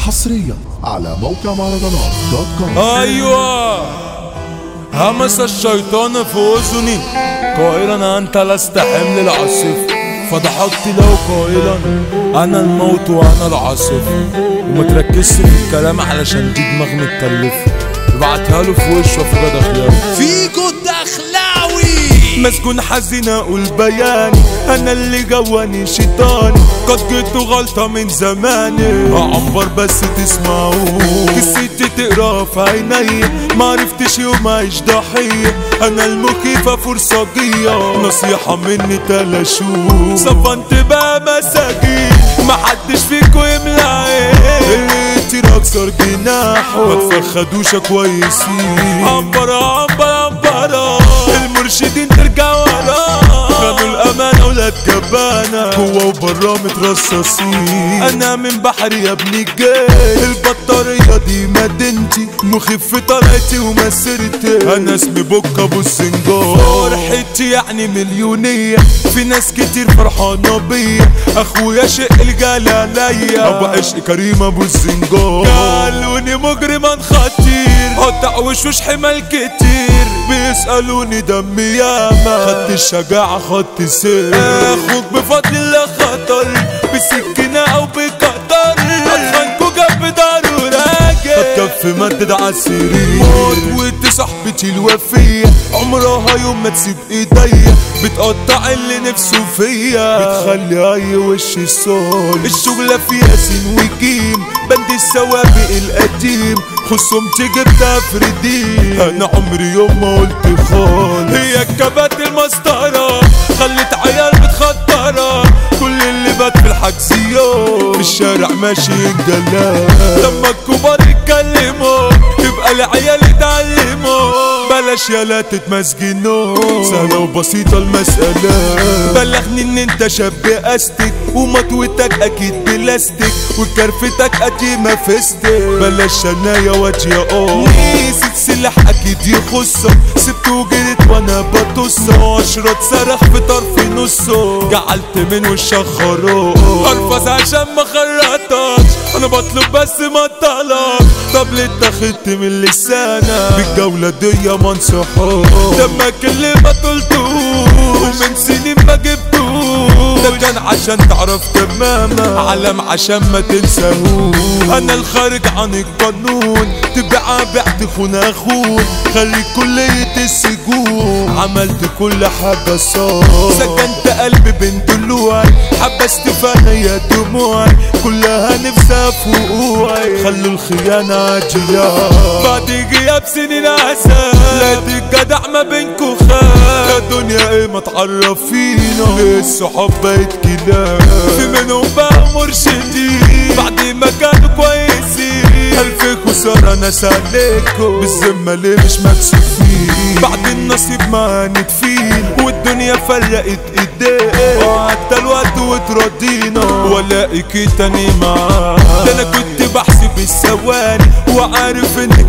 حصريا على موقع مهرجانات دوت كوم ايوه همس الشيطان في اذني قائلا انت لست حمل العاصف فضحكت له قائلا انا الموت وانا العاصف وما تركزش في الكلام علشان دي دماغ متكلفه ابعتها له في وشه في غدا خيار فيكو الدخلاوي مسجون حزين اقول بياني انا اللي جواني شيطاني قد جيت غلطة من زماني اعبر بس تسمعوه قصتي تقرا في عيني ما عرفتش يوم اعيش ضحية انا المخيفة فرصجية نصيحة مني تلاشوه صفنت بقى مساجين محدش فيكو يملى عين اللي اكسر جناحه ما تفخدوش كويسين عبر عبر عبر المرشدين ترجع ورا خدوا الامانه ولاد جبانه جوا وبرا مترصصين انا من بحري يا ابني الجاي البطاريه دي مدينتي مخف طريقتي ومسيرتي انا اسمي بوكا ابو السنجار فرحتي يعني مليونيه في ناس كتير فرحانه بيا اخويا شق الجال عليا ابو عشق كريم ابو الزنجار قالوني مجرما خطير قطع وشوش حمال كتير بيسألوني دمي ياما خدت الشجاعة خدت سير اخوك بفضل الله خطر بسكينة او بقطر اتخانكوا جنب دار وراجع كف مدد عالسرير موت وانت صاحبتي الوفية عمرها يوم ما تسيب ايديا بتقطع اللي نفسه فيا بتخلي اي وش الصول الشغلة فيها سين وجيم بند السوابق القديم خصومتي جبتها فردين انا عمري يوم ما قلت خالص هي الكبات المسطرة خلت عيال متخطرة كل اللي بات في الحجزيات في الشارع ماشي انجلال لما الكبار يتكلموا يبقى العيال يتعلموا بلاش يالا تتمسجنوا سهلة وبسيطة المسألة بلغني ان انت شاب استك ومطوتك اكيد بلاستيك وكرفتك قديمة فستك بلاش شناية وجه اه نسيت سلاح اكيد يخصك سبت وجريت وانا بطص عشرة صرخ في طرف نصه جعلت من وشك خروج ارفض عشان ما خرطكش انا بطلب بس ما طلب طب ليه اتاخدت من لسانك بالجولة دي ما انصحوش دمك اللي ما قلتوش ومن سنين ما جبتوش ده كان عشان تعرف تماما علم عشان ما تنساهوش انا الخارج عن القانون تبع بعت خون اخون خلي كلية السجون عملت كل حاجة صار سكنت قلبي بين دلوعي حبست فيا دموعي كلها نفسها في وقوعي خلوا الخيانة عاجلة بعد غياب سنين عسل لا دي الجدع ما بينكو خان يا دنيا ايه ما تعرفينا ليه الصحاب بقت كلاب في منهم بقى مرشدين بعد ما كانوا كويسين ألف خسارة ناس عليكم بالذمة ليه مش مكسوفين بعد النصيب ما نتفين والدنيا فرقت ايدينا وعدى الوقت وتراضينا والاقيكي تاني معاك ده انا كنت بحسب الثواني وعارف انك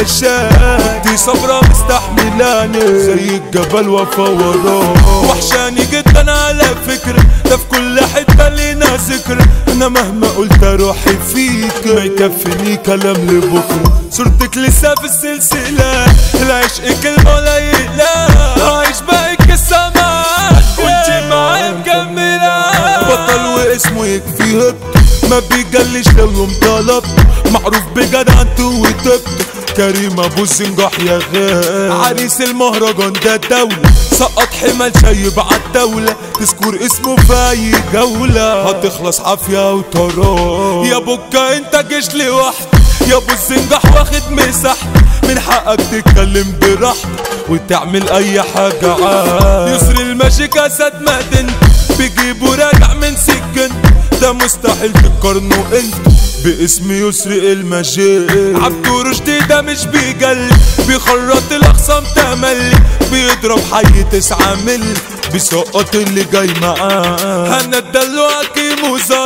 علشان كنت صبرة مستحملاني زي الجبل وفا وراه وحشاني جدا على فكرة ده في كل حتة لينا ذكرى انا مهما قلت روحي فيك ما يكفيني كلام لبكرة صورتك لسه في السلسلة العشق كلمة قليلة عايش باقي السماء وانت معايا مكملة بطل واسمه يكفي هبت ما بيجلش لو يوم طلبت معروف بجدع انتو وتبت كريم ابو الزنجح يا غالي عريس المهرجان ده دولة سقط حمل شايب عالدولة تذكر اسمه في اي جولة هتخلص عافية وطراب يا بوكا انت جيش لوحدك يا ابو الزنجح واخد مساحتك من حقك تتكلم براحتك وتعمل اي حاجة عاد يسر الماشي كاسد مدن بيجيبوا راجع من سجن ده مستحيل تقارنه انت باسم يسري المجيد عبدو رشدي ده مش بيجلي بيخرط الاخصام تملي بيضرب حي تسعة ملي بيسقط اللي جاي معاه انا الدلوع كيمو زلط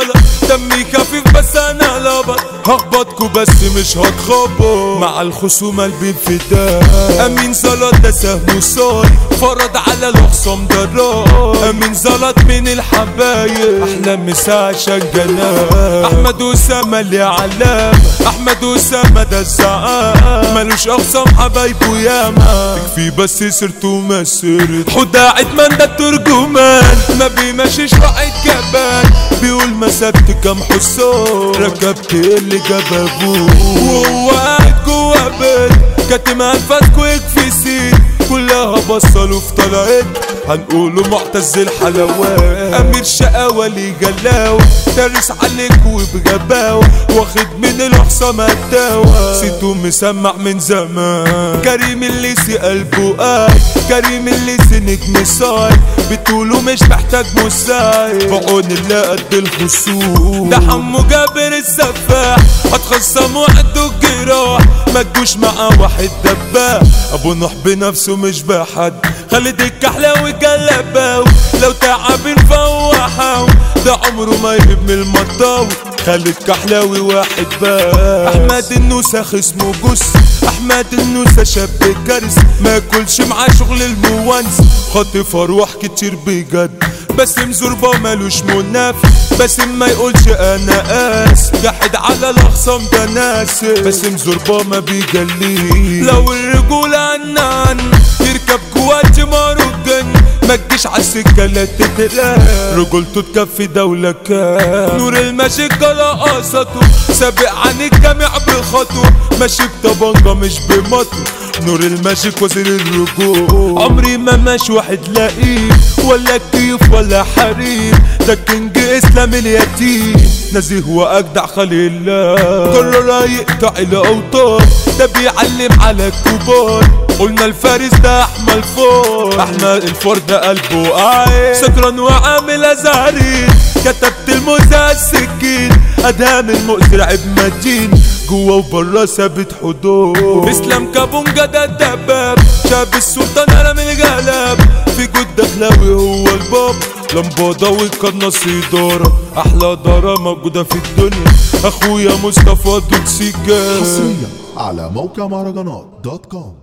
دمي خفيف بس انا لبط هخبطكوا بس مش هتخبط مع الخصومة البين فداء امين زلط ده سهم صار فرض على الخصم ضرار امين زلط من الحبايب احلى مسا عشان جناب احمد اسامة اللي علام احمد اسامة ده الزعام ملوش اخصام حبايبه ياما تكفي بس سيرته ما سيرت حدا عدمان ده الترجمان ما بيمشيش واحد كبان بيقول مسكت كام حصان ركبت اللي جاب ابوه وهو قاعد جوا بيت كاتم انفاسكو يكفي سيد كلها بصلوا في طلعت هنقوله معتز الحلوات امير شقاوة لي جلاوة دارس عليك وبغباوة واخد من الحصامة الدواء سيتو مسمع من زمان كريم الليسي قلبه قاي كريم الليسي نجم صاي بتقولوا مش محتاج مساعد بعون الله قد الخصوم ده حمو جابر السفاح هتخصم وحده الجراح ما تجوش مع واحد دباح ابو نوح بنفسه مش بحد خالد الكحلاوي جلباوي لو تعبين فوحاو ده عمره ما يهب من المطاوي خالد كحلاوي واحد بقى احمد النوسة خصمه جس احمد النوسة شاب كرس ما ياكلش معاه شغل المونس خاطف اروح كتير بجد باسم زربة مالوش منافس باسم ما يقولش انا قاس جحد على الاخصام ده ناس باسم زربة ما بيجليه لو الرجولة عنان يركب جوات مارو الجن ما تجيش على السكة لا تتلاقى رجولته تكفي دولة كام نور الماجيك رقصته سابق عن الجميع بخطوة ماشي بطبنجة مش بمطو نور الماجيك وزير الرجوع عمري ما ماشي واحد لاقيه ولا كيف ولا حريم ده كينج اسلام اليتيم نزيه واجدع خليل الله قرر يقطع الاوتار ده بيعلم على الكبار قلنا الفارس ده احمد فور احمد الفور ده قلبه قاعد سكران وعامل ازهرين كتبت الموزة السكين ادهام المؤثر عيب مدين جوا وبرا ثابت حدود اسلام كابونجا ده الدباب شاب السلطان انا من الجلاب في جود دخلاوي هو الباب لمبادة وقناص إدارة أحلى دارة موجودة في الدنيا أخويا مصطفى دوتسيكا حصريا على موقع مهرجانات دوت كوم